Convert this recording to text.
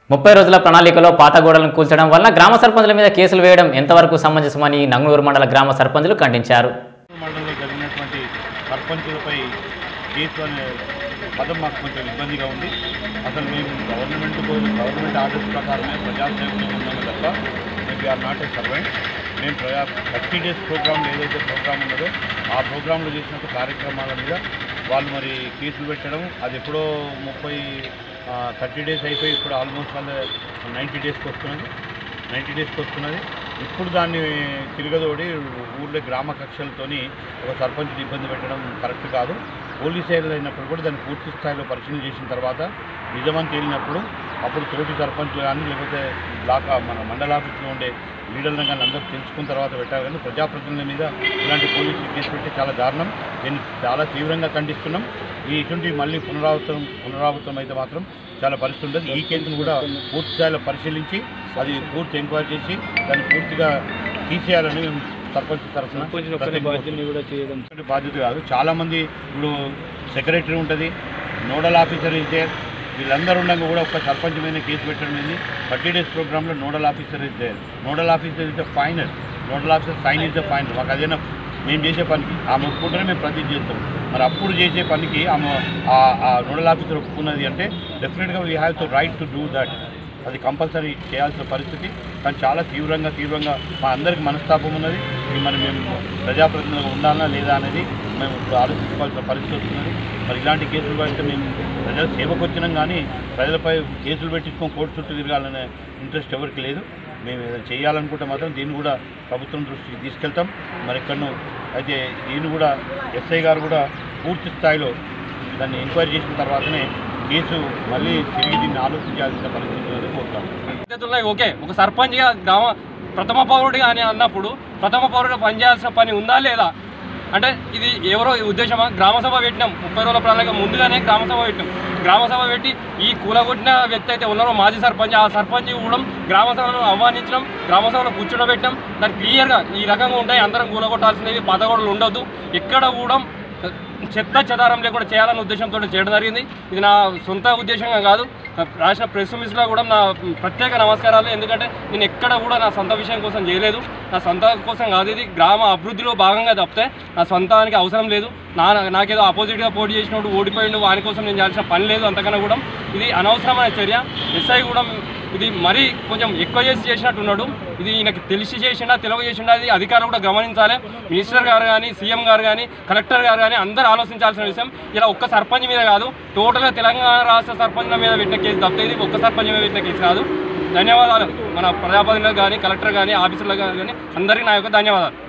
ముప్పై రోజుల ప్రణాళికలో పాత గోడలను కూల్చడం వల్ల గ్రామ సర్పంచుల మీద కేసులు వేయడం ఎంతవరకు సమంజసమని నంగనూరు మండల గ్రామ సర్పంచులు ఖండించారు మండలంలో జరిగినటువంటి సర్పంచులపై కేసు అనే పదం మాకు కొంచెం ఇబ్బందిగా ఉంది అసలు మేము గవర్నమెంట్ గవర్నమెంట్ ఆర్డర్స్ ప్రకారమే ప్రజాసేవకులు ఉన్నాము తప్ప మేము ఆర్ నాట్ ఏ సర్వెంట్ మేము ప్రజా థర్టీ డేస్ ప్రోగ్రామ్ ఏదైతే ప్రోగ్రామ్ ఉన్నదో ఆ ప్రోగ్రాంలో చేసినట్టు కార్యక్రమాల మీద వాళ్ళు మరి కేసులు పెట్టడం అది ఎప్పుడో ముప్పై థర్టీ డేస్ అయిపోయి ఇప్పుడు ఆల్మోస్ట్ వాళ్ళు నైంటీ డేస్కి వస్తున్నది నైంటీ డేస్కి వస్తున్నది ఇప్పుడు దాన్ని తిరగదోడి ఊళ్ళో గ్రామ కక్షలతోని ఒక సర్పంచ్ని ఇబ్బంది పెట్టడం కరెక్ట్ కాదు పోలీస్ ఏరియాలో అయినప్పుడు కూడా దాన్ని పూర్తి స్థాయిలో పరిశీలన చేసిన తర్వాత నిజమని తేలినప్పుడు అప్పుడు తోటి సర్పంచ్లు కానీ లేకపోతే బ్లాక్ మన మండల ఆఫీస్లో ఉండే లీడర్లను కానీ అందరూ తెలుసుకున్న తర్వాత పెట్టాలి కానీ ప్రజాప్రతినిధుల మీద ఇలాంటి పోలీసులు కేసు పెట్టి చాలా దారుణం దీన్ని చాలా తీవ్రంగా ఖండిస్తున్నాం ఈ ఇటువంటి మళ్ళీ పునరావృతం పునరావృతం అయితే మాత్రం చాలా పరిస్థితి ఉంటుంది ఈ కేసును కూడా పూర్తి స్థాయిలో పరిశీలించి అది పూర్తి ఎంక్వైరీ చేసి దాన్ని పూర్తిగా తీసేయాలని మేము సర్పంచ్ తరఫున కూడా చేయడం ఇటువంటి బాధ్యత కాదు చాలామంది ఇప్పుడు సెక్రటరీ ఉంటుంది నోడల్ ఆఫీసర్ ఇస్తే వీళ్ళందరూ ఉండగా కూడా ఒక సర్పంచ్ మీద కేసు పెట్టడం ఏంది థర్టీ డేస్ ప్రోగ్రాంలో నోడల్ ఆఫీసర్ ఇస్తే nodal officer is the final nodal officer sign is the final మాకు అదేనా మేము చేసే పనికి ఆమె ఒప్పుకుంటేనే మేము ప్రతి చేస్తాం మరి అప్పుడు చేసే పనికి ఆమె ఆ- ఆ నోడల్ ఆఫీసర్ ఒప్పుకున్నది అంటే డెఫినెట్గా we have to right to do that అది కంపల్సరీ చేయాల్సిన పరిస్థితి కానీ చాలా తీవ్రంగా తీవ్రంగా మా అందరికి మనస్తాపం ఉన్నది ఇది మరి మేము ప్రజాప్రతినిధులుగా ఉండాలా లేదా అనేది మేము ఇప్పుడు ఆలోచించుకోవాల్సిన పరిస్థితి వస్తున్నది మరి ఇలాంటి కేసులు పెడితే మేము ప్రజల సేవకు వచ్చినాం కానీ ప్రజలపై కేసులు పెట్టించుకొని కోర్టు చుట్టూ తిరగాలనే ఇంట్రెస్ట్ ఎవరికి లేదు మేము ఏదైనా చేయాలనుకుంటే మాత్రం దీన్ని కూడా ప్రభుత్వం దృష్టికి తీసుకెళ్తాం మరి ఎక్కడనో అయితే దీన్ని కూడా ఎస్ఐ గారు కూడా పూర్తి స్థాయిలో దాన్ని ఎంక్వైరీ చేసిన తర్వాతనే కేసు మళ్ళీ తిరిగి దీన్ని ఆలోచించాల్సిన పరిస్థితి ఉన్నది కోరుతాం పద్ధతుల్లో ఓకే ఒక సర్పంచ్గా గ్రామ ప్రథమ పౌరుడిగా అని అన్నప్పుడు ప్రథమ పౌరుడు పనిచేయాల్సిన పని ఉందా లేదా అంటే ఇది ఎవరో ఈ ఉద్దేశమా గ్రామ సభ పెట్టినాం ముప్పై రోజుల ప్రణాళిక ముందుగానే గ్రామ సభ పెట్టినాం గ్రామ సభ పెట్టి ఈ కూలగొట్టిన వ్యక్తి అయితే ఉన్నారో మాజీ సర్పంచ్ ఆ సర్పంచ్ కూడా గ్రామ సభను ఆహ్వానించడం గ్రామ సభలో కూర్చోబెట్టడం దాన్ని క్లియర్గా ఈ రకంగా ఉంటాయి అందరం కూలగొట్టాల్సినవి పదగొడలు ఉండొద్దు ఎక్కడ కూడా చెత్త చెదారం లేకుండా చేయాలనే ఉద్దేశంతో చేయడం జరిగింది ఇది నా సొంత ఉద్దేశంగా కాదు రాసిన ప్రెస్ మిస్లో కూడా నా ప్రత్యేక నమస్కారాలు ఎందుకంటే నేను ఎక్కడ కూడా నా సొంత విషయం కోసం చేయలేదు నా సొంత కోసం కాదు ఇది గ్రామ అభివృద్ధిలో భాగంగా తప్పితే నా సొంతానికి అవసరం లేదు నా నాకేదో ఆపోజిట్గా పోటీ చేసినప్పుడు ఓడిపోయిండు వాని కోసం నేను చేయాల్సిన పని లేదు అంతకన్నా కూడా ఇది అనవసరమైన చర్య ఎస్ఐ కూడా ఇది మరీ కొంచెం ఎక్కువ చేసి చేసినట్టు ఉన్నాడు ఇది ఈయనకి తెలిసి చేసిండా తెలియ చేసిండా అది అధికారులు కూడా గమనించాలి మినిస్టర్ గారు కానీ సీఎం గారు కానీ కలెక్టర్ గారు కానీ అందరూ ఆలోచించాల్సిన విషయం ఇలా ఒక్క సర్పంచ్ మీద కాదు టోటల్గా తెలంగాణ రాష్ట్ర సర్పంచ్ల మీద పెట్టిన కేసు తప్పితే ఇది ఒక్క సర్పంచ్ మీద పెట్టిన కేసు కాదు ధన్యవాదాలు మన ప్రజాప్రతినిధులకు కానీ కలెక్టర్ కానీ ఆఫీసర్లకు కానీ అందరికీ నా యొక్క ధన్యవాదాలు